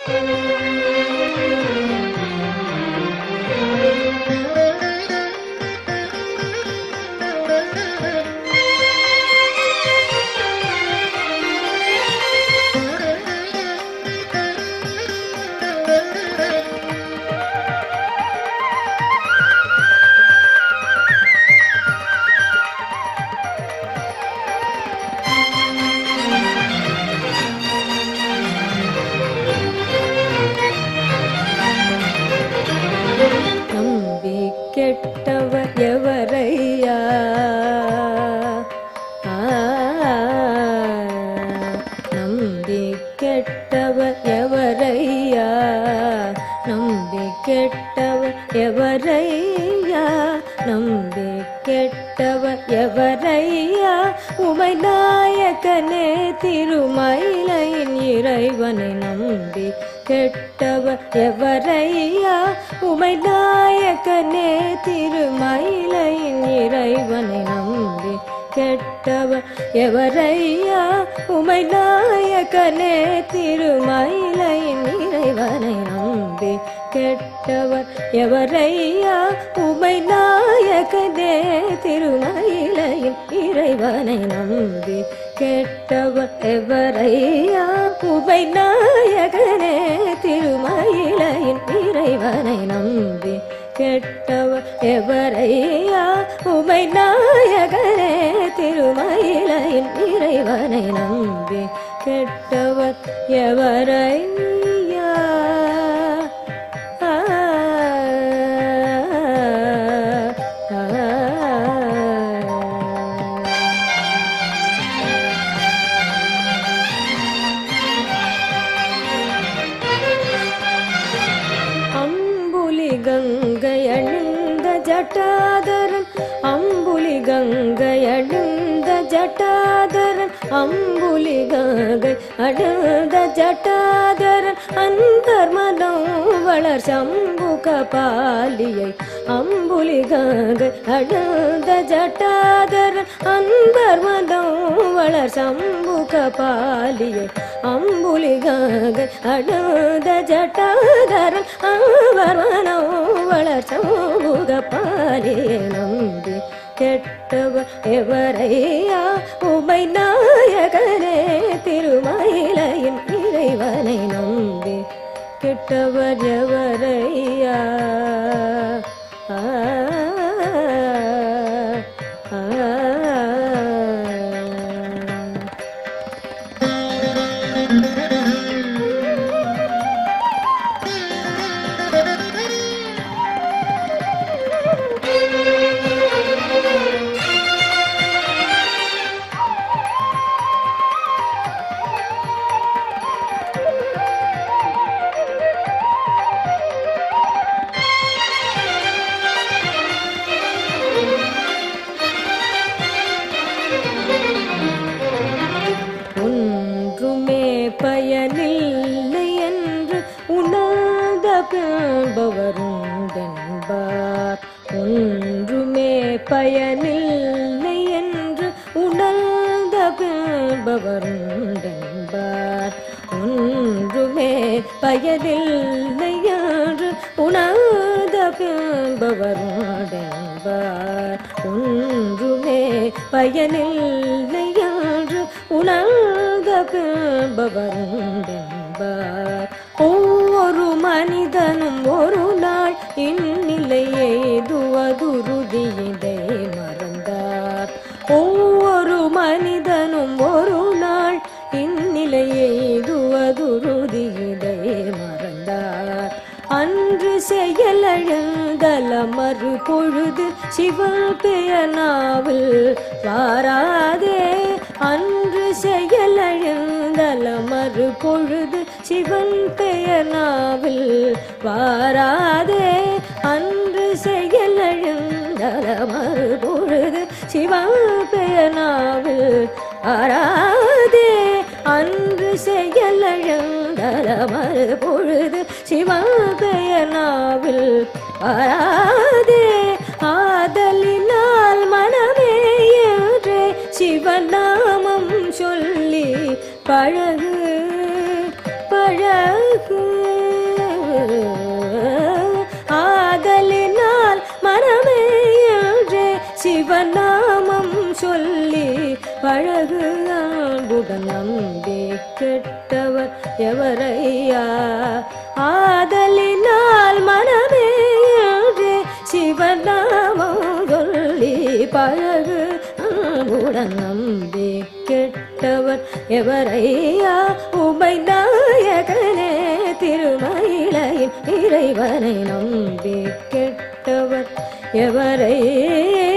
நம்பி கெட்டவர் எவரையா ஆ, நம்பி கெட்டவர் எவரையா நம்பி கெட்டவர் எவரையா நம்பி கெட்டவர் எவரையா உமை நாயக்கனே திருமயிலையின் இறைவனை நம்பி கெட்டவர் எவரையா உமை நாயக்கனே திருமயிலையின் இறைவனை நம்பி கெட்டவர் எவரையா உமை நாயக்கனே திருமயிலையின் இறைவனை நம்பி கெட்டவர் எவரையா உமை நாயகனே திருமயிலையின் இறைவனை நம்பி கெட்டவர் எவரையா உமை நாயகனே திருமயிலையின் இறைவனை நம்பி கெட்டவர் எவரையா உமை நாயகனே திருமயிலையின் இறைவனை நம்பி கெட்டவர் எவரையா ஆ, ஆ. அம்புலி கங்கை அணிந்த ஜட்டாதரன் அம்புலி கங்கை அணிந்த ஜட்டாதரன் அம்புலி கங்கை அணிந்த ஜட்டாதரன் அந்தர் மனம் வளர் சம்புக பாலியை அம்புலி கங்கை அணிந்த ஜட்டாதரன் அன்பர் மனம் வளர் சம்புக பாலியை அம்புலி கங்கை அணிந்த ஜட்டாதரன் அவர் மனம் வளர் சம்புக பாலியை நம்பி கெட்டவர் எவரையா உமை நாயகனே திருமயிலையின் இறைவனை நம்பி கெட்டவர் எவரையா ஆ, ஆ, ஆ. ஒன்றுமே பயனில்லை என்று உணர்ந்த பின்பவருண்டென்பார் ஒன்றுமே பயனில்லை என்று உணர்ந்த பின்பவருண்டென்பார் ஒன்றுமே பயனில்லை என்று உணர்ந்த பின்பவருண்டென்பார் ஒன்றுமே பயனில்லை என்று உணர்ந்த பின்பவருண்டென்பார் ஒவ்வொரு மனிதனும் ஒரு நாள் இந்நிலை எய்துவதுருதி இதை மறந்தார் ஒவ்வொரு மனிதனும் ஒரு நாள் இந்நிலை எய்துவதுருதி இதை மறந்தார் அன்று செயலழுந்தல மறு பொழுது சிவன் பெயனாவில் வாராதே அன்று செயலழுந்தல மறு பொழுது சிவன் பெயனாவில் வாராதே அன்று செயலழுந்தல மறு பொழுது சிவன் பெயனாவில் வாராதே அன்று செயலழுந்தல மறு பொழுது சிவபெயனாவில் வராதே ஆதலினால் மனமே என்றே சிவநாமம் சொல்லி பழகு பழகு ஆதலினால் மனமே என்றே சிவநாமம் சொல்லி பழகு அன்புடன் நம்பி கெட்டவர் எவரையா ஆதலினால் மனமே என்றே சிவநாமம் சொல்லி பழகு அன்புடன் நம்பி கெட்டவர் எவரையா உமை நாயகனே திருமயிலையின் இறைவனை நம்பி கெட்டவர் எவரையா